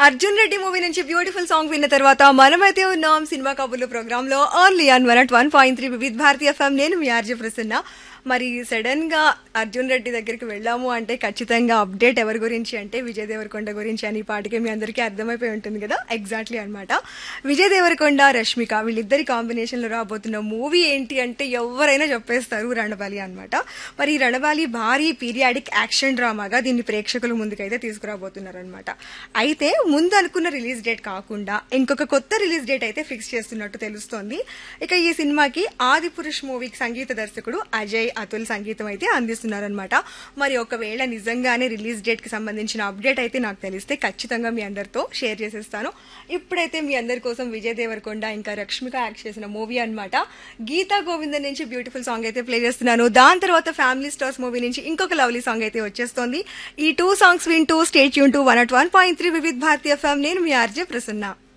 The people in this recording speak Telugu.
అర్జున్ రెడ్డి మూవీ నుంచి బ్యూటిఫుల్ సాంగ్ విన్న తర్వాత మనమైతే ఉన్నాం సినిమా కబుర్లు ప్రోగ్రామ్ లో only on one at one point three Vividh Bharati FM నేను మీ ఆర్జే ప్రసన్న మరి సడన్ గా అర్జున్ రెడ్డి దగ్గరికి వెళ్ళాము అంటే ఖచ్చితంగా అప్డేట్ ఎవరి గురించి అంటే విజయ్ దేవరకొండ గురించి అని ఈ పాటికే మీ అందరికీ అర్థమైపోయి ఉంటుంది కదా ఎగ్జాక్ట్లీ అన్నమాట విజయ్ దేవరకొండ రష్మిక వీళ్ళిద్దరి కాంబినేషన్ లో రాబోతున్న మూవీ ఏంటి అంటే ఎవరైనా చెప్పేస్తారు రణబాలి అన్నమాట మరి ఈ రణబాలి భారీ పీరియాడిక్ యాక్షన్ డ్రామాగా దీన్ని ప్రేక్షకుల ముందుకైతే తీసుకురాబోతున్నారు అనమాట అయితే ముందు అనుకున్న రిలీజ్ డేట్ కాకుండా ఇంకొక కొత్త రిలీజ్ డేట్ అయితే ఫిక్స్ చేస్తున్నట్టు తెలుస్తోంది ఇక ఈ సినిమాకి ఆది పురుష్ మూవీకి సంగీత దర్శకుడు అజయ్ అతుల్ సంగీతం అయితే అందిస్తున్నారనమాట మరి ఒకవేళ నిజంగానే రిలీజ్ డేట్ కి సంబంధించిన అప్డేట్ అయితే నాకు తెలిస్తే ఖచ్చితంగా మీ అందరితో షేర్ చేసేస్తాను ఇప్పుడైతే మీ అందరి కోసం విజయ్ దేవరకొండ ఇంకా రష్మిక యాక్ట్ చేసిన మూవీ అన్నమాట గీతా గోవింద నుంచి బ్యూటిఫుల్ సాంగ్ అయితే ప్లే చేస్తున్నాను దాని తర్వాత ఫ్యామిలీ స్టార్స్ మూవీ నుంచి ఇంకొక లవ్లీ సాంగ్ అయితే వచ్చేస్తోంది ఈ టూ సాంగ్స్ వింటూ స్టేట్ యూన్ to one at one point three Vividh Bharati FM నేను మీ ఆర్జే ప్రసన్న